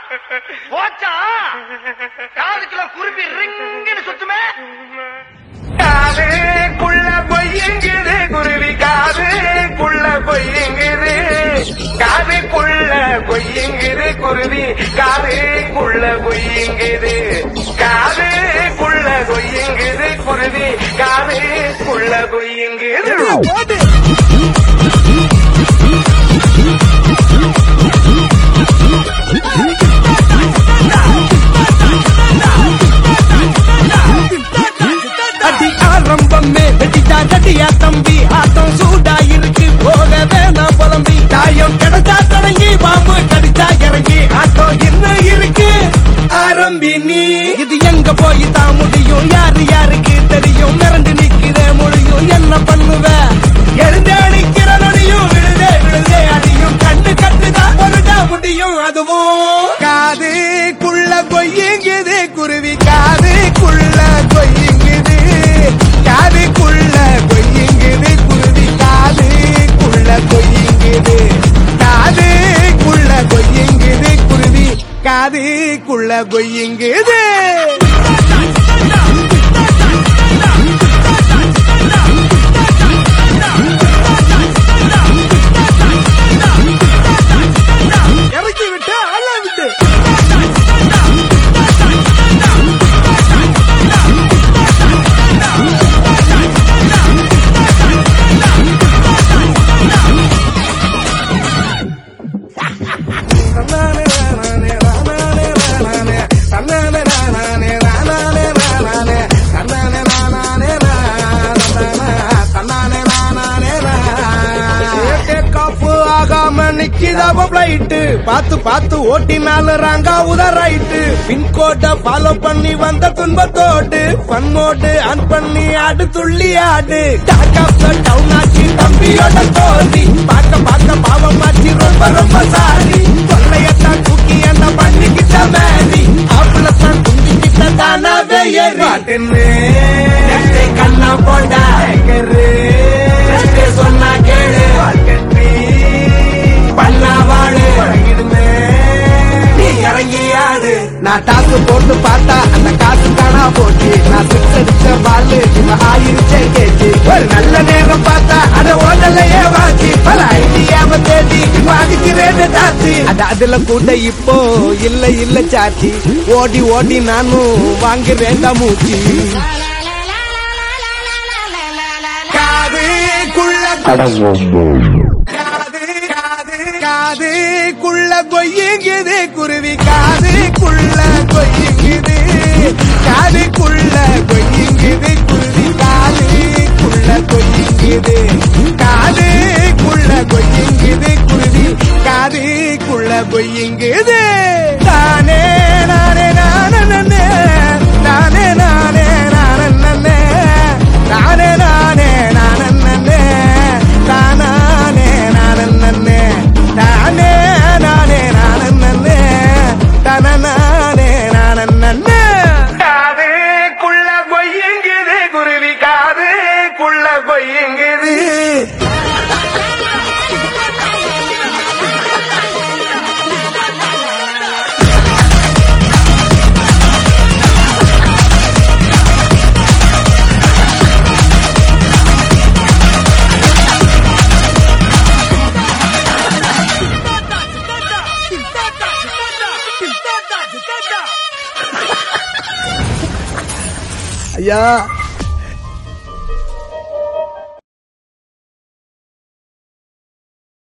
போச்சா காதுக்குள்ள குருவி ரிங்குன்னு சுத்துமே காதுக்குள்ள பொய்யுங்குது குருவி காதுக்குள்ள பொய்யுங்குது காதுக்குள்ள பொய்யுங்குது குருவி காதுக்குள்ள பொய்யுங்குது காதுக்குள்ள பொய்யுங்குது குருவி காதுக்குள்ள பொய்யுங்குது அடி ஆரம்பமே வெட்டிட்டா கட்டியா தம்பி ஆட்டம் சூடா இருக்கு போக வேணாம் புலம்பி தாயம் கிடைச்சா தொடங்கி பாம்பு கடிச்சா இறங்கி ஆட்டம் என்ன இருக்கு ஆரம்பி நீ இது எங்க போய் தான் முடியும் யாரு யாருக்கு தெரியும் மிரண்டு நிக்கிற முடியும் என்ன பண்ணுவ எழுந்து அடிக்கிற நொடியும் விழுதே விழுதே அடியும் கண்ணு கட்டுதான் பொருடா முடியும் அதுவும் காதுக்குள்ள கொய்யுங்குது குருவி காதுக்குள்ள கொய்யுங்குது காதுக்குள்ள கொய்யுங்குது குருவி காதுக்குள்ள கொய்யுங்குது காதுக்குள்ள கொய்யுங்குது குருவி காதுக்குள்ள கொய்யுங்குது இறக்கி விட்டு அள்ள விட்டு பார்த்து பார்த்து ஓட்டினாலும் ராங்கா உதறாயிட்டு பின்கோட்டை ஃபாலோ பண்ணி வந்த துன்பத்தோடு பண்ணோடு ஆன் பண்ணி ஆடு துள்ளி ஆடு டாக் ஆஃப் த டவுன் ஆச்சு தம்பியோட தோல்வி பார்க்க பார்க்க பாவம் ஆச்சு ரொம்ப ரொம்ப சாரி கொள்ளையத்தான் தூக்கி அந்த பண்ணிக்கிட்ட மேரி ஆப்பிளத்தான் துண்டிக்கிட்ட தானாவே ஏறி கண்ணா போண்டா சொன்னா கேளு பண்ணா வாழு நீ இறங்கி ஆடு நான் டாஸ் போட்டு பார்த்தா அந்த காசு காணா போச்சு நான் சிக்ஸ் அடிச்ச பாலு இவன் ஆயிருச்சே கேச்சு ஒரு நல்ல நேரம் பார்த்தா அத ஓடலையே வாச்சு பல ஐடியாவ தேடி இவன் அடிக்கிறேன் தாச்சு அது அதுல கூட இப்போ இல்ல இல்ல சாச்சி ஓடி ஓடி நானும் வாங்குறேன் மூச்சு காதுக்குள்ள காது காது காதுக்குள்ள கொய்யுங்குது குருவி காதுக்குள்ள கொய்யுங்குது காதுக்குள்ள கொய்யுங்குது குருவி காதுக்குள்ள கொய்யுங்குது காதுக்குள்ள கொய்யுங்குது குருவி காதுக்குள்ள கொய்யுங்குது தானே நானே நானே நானே நானே நானே நானே நானே நானே நானே தானானே நானே தானே நானே நானே தனநானே நானே காதுக்குள்ள பொய்யுங்குது குருவி காதுக்குள்ள பொய்யுங்குது ஐயா